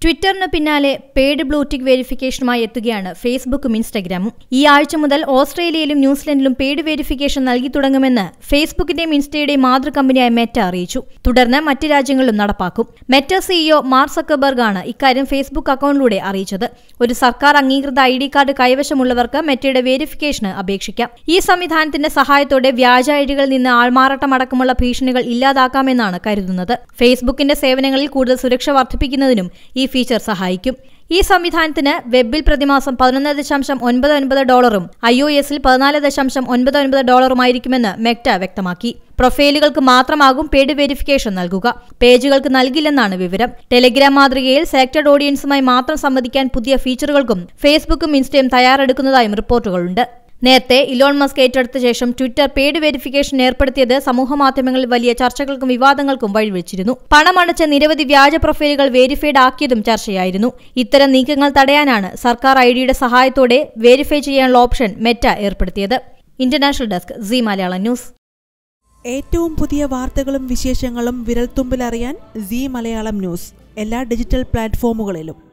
ട്വിറ്ററിന് പിന്നാലെ paid blue tick വെരിഫിക്കേഷനുമായി എത്തുകയാണ് ഫേസ്ബുക്കും ഇൻസ്റ്റഗ്രാമും ഈ ആഴ്ച മുതൽ ഓസ്ട്രേലിയയിലും ന്യൂസിലൻഡിലും പെയ്ഡ് വെരിഫിക്കേഷൻ നൽകി തുടങ്ങുമെന്ന് ഫേസ്ബുക്കിന്റെയും ഇൻസ്റ്റയുടെയും മാതൃകമ്പനിയായ മെറ്റ അറിയിച്ചു തുടർന്ന് മറ്റ് രാജ്യങ്ങളിലും നടപ്പാക്കും മെറ്റ സിഇഒ മാർക്ക് സക്കബർഗ് ആണ് ഇക്കാര്യം ഫേസ്ബുക്ക് അക്കൗണ്ടിലൂടെ അറിയിച്ചത് ഒരു സർക്കാർ അംഗീകൃത ഐ ഡി കാർഡ് കൈവശമുള്ളവർക്ക് മെറ്റയുടെ വെരിഫിക്കേഷന് അപേക്ഷിക്കാം ഈ സംവിധാനത്തിന്റെ സഹായത്തോടെ വ്യാജ ഐഡികളിൽ നിന്ന് ആൾമാറാട്ടം അടക്കമുള്ള ഭീഷണികൾ ഇല്ലാതാക്കാമെന്നാണ് കരുതുന്നത് ഫേസ്ബുക്കിന്റെ സേവനങ്ങളിൽ കൂടുതൽ സുരക്ഷ വർദ്ധിപ്പിക്കുന്നതിനും ഈ ഫീച്ചർ സഹായിക്കും ഈ സംവിധാനത്തിന് വെബിൽ പ്രതിമാസം പതിനൊന്ന് ദശാംശം ഒൻപത് ഒൻപത് ഡോളറും ഐ ഒ എസിൽ പതിനാല് ദശാംശം ഒൻപത് ഒൻപത് ഡോളറുമായിരിക്കുമെന്ന് മെക്ട വ്യക്തമാക്കി പ്രൊഫൈലുകൾക്ക് മാത്രമാകും പെയ്ഡ് വെരിഫിക്കേഷൻ നൽകുക പേജുകൾക്ക് നൽകില്ലെന്നാണ് വിവരം ടെലിഗ്രാം മാതൃകയിൽ സെലക്ടഡ് ഓഡിയൻസുമായി മാത്രം സംവദിക്കാൻ പുതിയ ഫീച്ചറുകൾക്കും ഫേസ്ബുക്കും ഇൻസ്റ്റയും തയ്യാറെടുക്കുന്നതായും റിപ്പോർട്ടുകളുണ്ട് നേരത്തെ ഇലോൺ മസ്ക് ഏറ്റെടുത്ത ശേഷം ട്വിറ്റർ പെയ്ഡ് വെരിഫിക്കേഷൻ ഏർപ്പെടുത്തിയത് സമൂഹമാധ്യമങ്ങളിൽ വലിയ ചർച്ചകൾക്കും വിവാദങ്ങൾക്കും വഴിവെച്ചിരുന്നു പണമടച്ച നിരവധി വ്യാജ പ്രൊഫൈലുകൾ വെരിഫൈഡ് ആക്കിയതും ചർച്ചയായിരുന്നു ഇത്തരം നീക്കങ്ങൾ തടയാനാണ് സർക്കാർ ഐ ഡിയുടെ സഹായത്തോടെ വെരിഫൈ ചെയ്യാനുള്ള ഓപ്ഷൻ മെറ്റ ഏർപ്പെടുത്തിയത് international desk Zee Malayalam news ഏറ്റവും പുതിയ വാർത്തകളും വിശേഷങ്ങളും വിരൽത്തുമ്പിലറിയാൻ സി മലയാളം ന്യൂസ് എല്ലാ ഡിജിറ്റൽ പ്ലാറ്റ്ഫോമുകളിലും